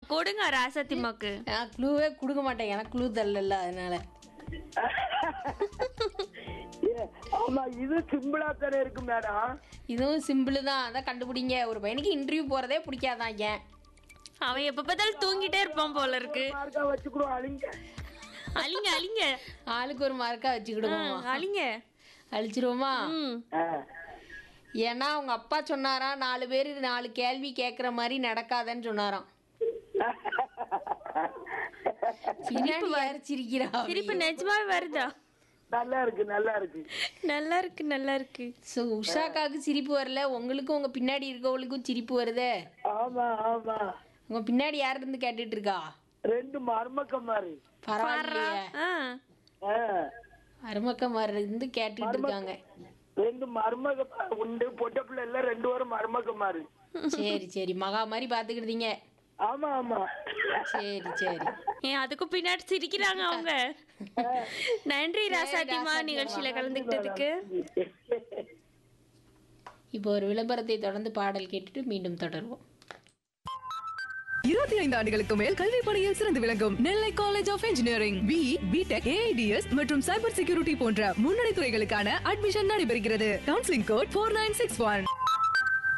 கொடுங்க ராசத்திமாக்கு நான் க்ளூவே கொடுக்க மாட்டேன் எனக்கு க்ளூ தரல அதனால ஏ, ஆமா இது சிம்பிளா தானே இருக்கு மேடம் இதுவும் சிம்பிள் தான் அதான் கண்டுபிடிங்க ஒரு பையனுக்கு இன்டர்வியூ போறதே பிடிக்காதான் ஏன் அவன் எப்ப பார்த்தாலும் தூங்கிட்டே இருப்பான் போல இருக்கு மார்க்கா வச்சுக்கிறோம் அழிங்க அழிங்க அழிங்க ஆளுக்கு ஒரு மார்க்கா வச்சுக்கிடுவோமா அழிங்க அழிச்சிருவோமா ம் ஆ. ஏன்னா அவங்க அப்பா சொன்னாராம் நாலு பேர் நாலு கேள்வி கேட்குற மாதிரி நடக்காதன்னு சொன்னாராம் பின்னாடி யார் சிரிக்கிறா சிரிப்பு நிஜமாவே வருதா நல்லா இருக்கு நல்லா இருக்கு நல்லா இருக்கு நல்லா இருக்கு ஸோ உஷாக்காவுக்கு சிரிப்பு வரல உங்களுக்கும் உங்க பின்னாடி இருக்கவங்களுக்கும் சிரிப்பு வருதே ஆமா ஆமா உங்க பின்னாடி யார் இருந்து கேட்டுட்டு இருக்கா ரெண்டு மருமக்க மாதிரி பரவாயில்லையே ஆ ஆ. அருமக்கமார் இருந்து கேட்டுட்டு இருக்காங்க ரெண்டு மருமக உண்டு பொட்ட பிள்ளை எல்லாம் ரெண்டு பேரும் மருமக்க மாதிரி சரி சரி மகா மாதிரி பாத்துக்கிட்டீங்க ஆமா ஆமா சரி சரி ஏன் அதுக்கும் பின்னாடி சிரிக்கிறாங்க அவங்க நன்றி ராசாத்திமா நிகழ்ச்சியில கலந்துக்கிட்டதுக்கு இப்போ ஒரு விளம்பரத்தை தொடர்ந்து பாடல் கேட்டுட்டு மீண்டும் தொடருவோம் இருபத்தி ஐந்து ஆண்டுகளுக்கு மேல் கல்வி பணியில் சிறந்து விளங்கும் Nellai college of engineering B BTech AIDS மற்றும் சைபர் செக்யூரிட்டி போன்ற முன்னணி துறைகளுக்கான அட்மிஷன் நடைபெறுகிறது counselling code four nine six one